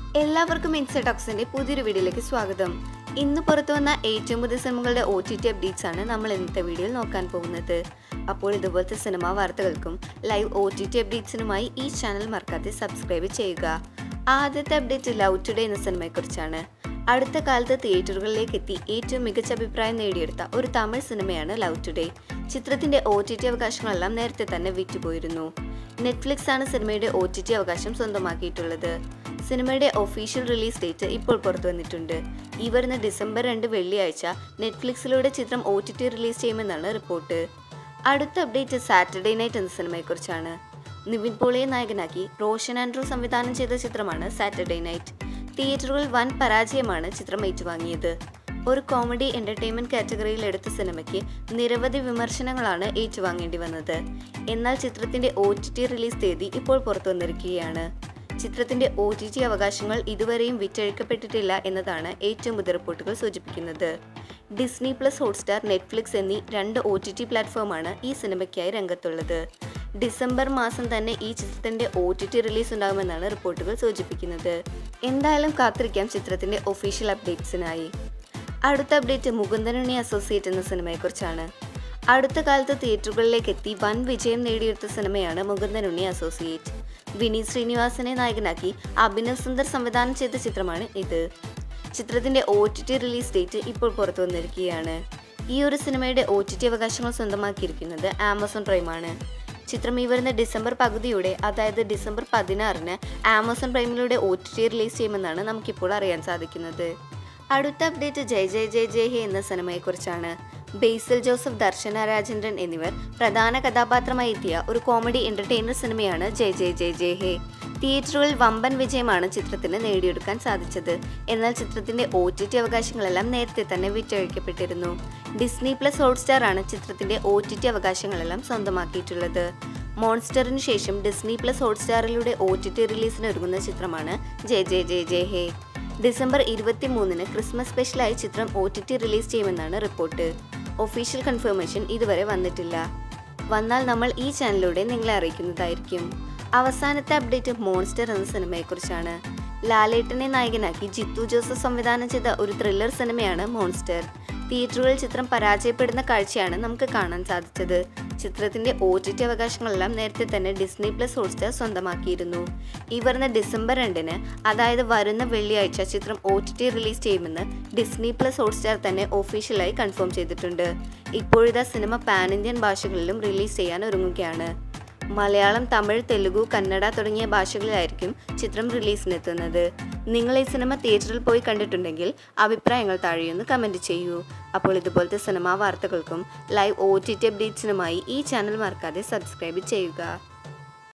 എല്ലാവർക്കും ഇൻസെടോക്സിന്റെ പുതിയൊരു വീഡിയോയിലേക്ക് സ്വാഗതം ഇന്ന് പുറത്തു വന്ന ഏറ്റവും പുതിയ സിനിമകളുടെ ഒ ടി ടി അപ്ഡേറ്റ്സ് ആണ് നമ്മൾ ഇന്നത്തെ വീഡിയോയിൽ നോക്കാൻ പോകുന്നത് അപ്പോൾ ഇതുപോലത്തെ സിനിമാ വാർത്തകൾക്കും ലൈവ് ഒ ടി ടി അപ്ഡേറ്റ്സിനുമായി ഈ ചാനൽ മറക്കാതെ സബ്സ്ക്രൈബ് ചെയ്യുക ആദ്യത്തെ അപ്ഡേറ്റ് ലവ് ടുഡേ എന്ന സിനിമയെക്കുറിച്ചാണ് അടുത്ത കാലത്ത് തിയേറ്ററുകളിലേക്ക് എത്തി ഏറ്റവും മികച്ച അഭിപ്രായം നേടിയെടുത്ത ഒരു തമിഴ് സിനിമയാണ് ലവ് ടുഡേ ചിത്രത്തിന്റെ ഒ ടി ടി അവകാശങ്ങളെല്ലാം നേരത്തെ തന്നെ വിറ്റുപോയിരുന്നു നെറ്റ്ഫ്ലിക്സ് ആണ് സിനിമയുടെ ഒ ടി ടി അവകാശം സ്വന്തമാക്കിയിട്ടുള്ളത് സിനിമയുടെ ഒഫീഷ്യൽ റിലീസ് ഡേറ്റ് ഇപ്പോൾ പുറത്തു വന്നിട്ടുണ്ട് ഈ വരുന്ന ഡിസംബർ രണ്ട് വെള്ളിയാഴ്ച നെറ്റ്ഫ്ലിക്സിലൂടെ ചിത്രം ഒ ടി ടി റിലീസ് ചെയ്യുമെന്നാണ് റിപ്പോർട്ട് അടുത്ത അപ്ഡേറ്റ് സാറ്റർഡേ നൈറ്റ് എന്ന സിനിമയെക്കുറിച്ചാണ് നിവിൻ പോളിയെ നായകനാക്കി റോഷൻ ആൻഡ്രൂ സംവിധാനം ചെയ്ത ചിത്രമാണ് സാറ്റർഡേ നൈറ്റ് തിയേറ്ററുകളിൽ വൻ പരാജയമാണ് ചിത്രം ഏറ്റുവാങ്ങിയത് ഒരു കോമഡി എന്റർടൈൻമെന്റ് കാറ്റഗറിയിൽ എടുത്ത സിനിമയ്ക്ക് നിരവധി വിമർശനങ്ങളാണ് ഏറ്റുവാങ്ങേണ്ടി വന്നത് എന്നാൽ ചിത്രത്തിന്റെ ഒ ടി ടി റിലീസ് തീയതി ഇപ്പോൾ പുറത്തു വന്നിരിക്കുകയാണ് ചിത്രത്തിന്റെ ഒ ടി ടി അവകാശങ്ങൾ ഇതുവരെയും വിറ്റഴിക്കപ്പെട്ടിട്ടില്ല എന്നതാണ് ഏറ്റവും പുതിയ റിപ്പോർട്ടുകൾ സൂചിപ്പിക്കുന്നത് ഡിസ്നി പ്ലസ് ഹോട്ട്സ്റ്റാർ നെറ്റ്ഫ്ലിക്സ് എന്നീ രണ്ട് ഒ ടി ടി പ്ലാറ്റ്ഫോമാണ് ഈ സിനിമയ്ക്കായി രംഗത്തുള്ളത് ഡിസംബർ മാസം തന്നെ ഈ ചിത്രത്തിന്റെ ഒ ടി ടി റിലീസ് ഉണ്ടാകുമെന്നാണ് റിപ്പോർട്ടുകൾ സൂചിപ്പിക്കുന്നത് എന്തായാലും കാത്തിരിക്കാം ചിത്രത്തിന്റെ ഒഫീഷ്യൽ അപ്ഡേറ്റ്സിനായി അടുത്ത അപ്ഡേറ്റ് മുകുന്ദനുണ്ണി അസോസിയേറ്റ് എന്ന സിനിമയെക്കുറിച്ചാണ് അടുത്ത കാലത്ത് തിയേറ്ററുകളിലേക്ക് എത്തി വൻ വിജയം നേടിയെടുത്ത സിനിമയാണ് മുകുന്ദനുണ്ണി അസോസിയേറ്റ് വിനീത് ശ്രീനിവാസനെ നായകനാക്കി അഭിനവ് സുന്ദർ സംവിധാനം ചെയ്ത ചിത്രമാണ് ഇത് ചിത്രത്തിന്റെ O T T release date ഇപ്പോൾ പുറത്തു വന്നിരിക്കുകയാണ് ഈ ഒരു സിനിമയുടെ ഒ ടി ടി അവകാശങ്ങൾ സ്വന്തമാക്കിയിരിക്കുന്നത് ആമസോൺ പ്രൈമാണ് ചിത്രം ഈ വരുന്ന ഡിസംബർ പകുതിയോടെ അതായത് ഡിസംബർ പതിനാറിന് ആമസോൺ പ്രൈമിലൂടെ ഒ ടി ടി റിലീസ് ചെയ്യുമെന്നാണ് നമുക്കിപ്പോൾ അറിയാൻ സാധിക്കുന്നത് അടുത്ത അപ്ഡേറ്റ് ജയ് ജയ് ജയ് ജയ് ഹേ എന്ന സിനിമയെക്കുറിച്ചാണ് ബേസിൽ ജോസഫ് ദർശന രാജേന്ദ്രൻ എന്നിവർ പ്രധാന കഥാപാത്രമായി എത്തിയ ഒരു കോമഡി എന്റർടൈനർ സിനിമയാണ് ജയ് ജയ് ജയ് ജയ് ഹേ തിയേറ്ററുകളിൽ വമ്പൻ വിജയമാണ് ചിത്രത്തിന് നേടിയെടുക്കാൻ സാധിച്ചത് എന്നാൽ ചിത്രത്തിന്റെ ഒ ടി ടി അവകാശങ്ങളെല്ലാം നേരത്തെ തന്നെ വിറ്റഴിക്കപ്പെട്ടിരുന്നു ഡിസ്നി പ്ലസ് ഹോട്ട്സ്റ്റാർ ആണ് ചിത്രത്തിന്റെ ഒ ടി ടി അവകാശങ്ങളെല്ലാം സ്വന്തമാക്കിയിട്ടുള്ളത് മോൺസ്റ്ററിന് ശേഷം ഡിസ്നി പ്ലസ് ഹോട്ട്സ്റ്റാറിലൂടെ ഒ ടി ടി റിലീസിന് ഒരുങ്ങുന്ന ചിത്രമാണ് ജയ് ജയ് ജയ് ജയ് ഹേ ഡിസംബർ ഇരുപത്തി മൂന്നിന് ക്രിസ്മസ് സ്പെഷ്യലായി ചിത്രം ഒ ടി ടി റിലീസ് ചെയ്യുമെന്നാണ് റിപ്പോർട്ട് ഒഫീഷ്യൽ കൺഫർമേഷൻ ഇതുവരെ വന്നിട്ടില്ല വന്നാൽ നമ്മൾ ഈ ചാനലിലൂടെ നിങ്ങളെ അറിയിക്കുന്നതായിരിക്കും അവസാനത്തെ അപ്ഡേറ്റ് മോൺസ്റ്റർ എന്ന സിനിമയെക്കുറിച്ചാണ് ലാലേട്ടനെ നായകനാക്കി ജിത്തു ജോസഫ് സംവിധാനം ചെയ്ത ഒരു ത്രില്ലർ സിനിമയാണ് മോൺസ്റ്റർ തിയേറ്ററുകളിൽ ചിത്രം പരാജയപ്പെടുന്ന കാഴ്ചയാണ് നമുക്ക് കാണാൻ സാധിച്ചത് ചിത്രത്തിന്റെ ഒ ടി ടി അവകാശങ്ങളെല്ലാം നേരത്തെ തന്നെ ഡിസ്നി പ്ലസ് ഹോട്ട്സ്റ്റാർ സ്വന്തമാക്കിയിരുന്നു ഈ വരുന്ന ഡിസംബർ രണ്ടിന് അതായത് വരുന്ന വെള്ളിയാഴ്ച ചിത്രം ഒ ടി ടി റിലീസ് ചെയ്യുമെന്ന് ഡിസ്നി പ്ലസ് ഹോട്ട്സ്റ്റാർ തന്നെ ഒഫീഷ്യലായി കൺഫേം ചെയ്തിട്ടുണ്ട് ഇപ്പോഴിതാ സിനിമ പാൻ ഇന്ത്യൻ ഭാഷകളിലും റിലീസ് ചെയ്യാൻ ഒരുങ്ങുകയാണ് മലയാളം തമിഴ് തെലുഗു കന്നഡ തുടങ്ങിയ ഭാഷകളിലായിരിക്കും ചിത്രം റിലീസിനെത്തുന്നത് നിങ്ങൾ ഈ സിനിമ തിയേറ്ററിൽ പോയി കണ്ടിട്ടുണ്ടെങ്കിൽ അഭിപ്രായങ്ങൾ താഴെയൊന്ന് കമൻറ്റ് ചെയ്യൂ അപ്പോൾ ഇതുപോലത്തെ സിനിമാ വാർത്തകൾക്കും ലൈവ് ഒ ടി ടി അപ്ഡേറ്റ്സിനുമായി ഈ ചാനൽ മറക്കാതെ സബ്സ്ക്രൈബ് ചെയ്യുക